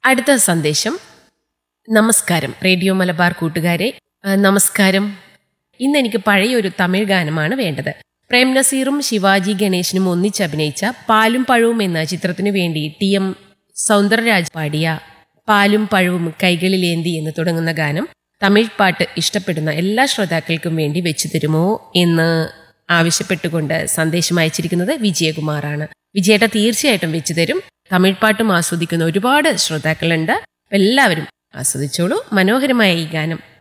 അടുത്ത സന്ദേശം നമസ്കാരം റേഡിയോ മലബാർ കൂട്ടുകാരെ ആ, നമസ്കാരം ഇന്ന് എനിക്ക് പഴയൊരു തമിഴ് ഗാനമാണ് വേണ്ടത് പ്രേം നസീറും ശിവാജി ഗണേശനും ഒന്നിച്ചഭിനയിച്ച പാലും പഴവും എന്ന ചിത്രത്തിനു വേണ്ടി ടി എം സൗന്ദരരാജ് പാടിയ പാലും പഴവും കൈകളിലേന്തി എന്ന് തുടങ്ങുന്ന ഗാനം തമിഴ് പാട്ട് ഇഷ്ടപ്പെടുന്ന എല്ലാ ശ്രോതാക്കൾക്കും വേണ്ടി വെച്ചു തരുമോ എന്ന് ആവശ്യപ്പെട്ടുകൊണ്ട് സന്ദേശം അയച്ചിരിക്കുന്നത് വിജയകുമാറാണ് വിജയേട്ട തീർച്ചയായിട്ടും വെച്ചു തരും തമിഴ് പാട്ടും ആസ്വദിക്കുന്ന ഒരുപാട് ശ്രോതാക്കളുണ്ട് എല്ലാവരും ആസ്വദിച്ചോളൂ മനോഹരമായ ഈ ഗാനം